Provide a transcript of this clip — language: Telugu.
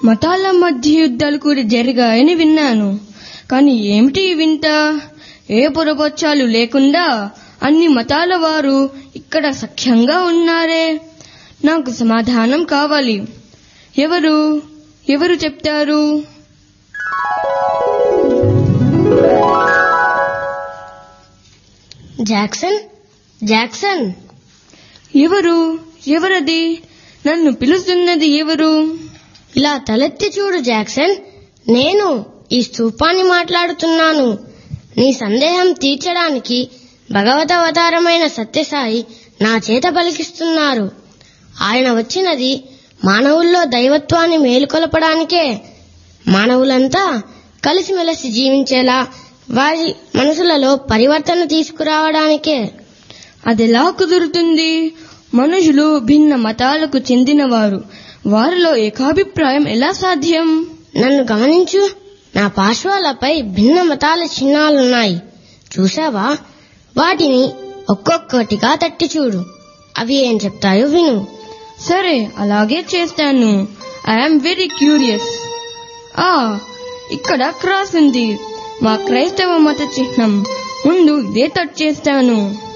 మతాల మధ్య యుద్ధాలు కూడా జరిగాయని విన్నాను కానీ ఏమిటి ఈ వింత ఏ పొరపచ్చాలు లేకుండా అన్ని మతాల వారు ఇక్కడ సఖ్యంగా ఉన్నారే నాకు సమాధానం కావాలి ఎవరు ఎవరు చెప్తారు జాక్సన్ జాక్సన్ ఎవరు ఎవరది నన్ను పిలుస్తున్నది ఎవరు ఇలా తలెత్తి చూడు జాక్సన్ నేను ఈ స్తూపాన్ని మాట్లాడుతున్నాను నీ సందేహం తీర్చడానికి భగవత అవతారమైన సత్యసాయి నా చేత పలికిస్తున్నారు ఆయన వచ్చినది మానవుల్లో దైవత్వాన్ని మేలుకొలపడానికే మానవులంతా కలిసిమెలిసి జీవించేలా వారి మనసులలో పరివర్తన తీసుకురావడానికే అదెలా కుదురుతుంది మనుషులు భిన్న మతాలకు చెందినవారు వారిలో ఏకాభిప్రాయం ఎలా సాధ్యం నన్ను గమనించు నా పార్శ్వాలపై భిన్న మతాల చిహ్నాలున్నాయి చూసావా వాటిని ఒక్కొక్కటిగా తట్టి చూడు అవి ఏం చెప్తాయో విను సరే అలాగే చేస్తాను ఐఎమ్ వెరీ క్యూరియస్ ఆ ఇక్కడ క్రాస్ ఉంది మా క్రైస్తవ మత చిహ్నం ముందు ఇదే టచ్ చేస్తాను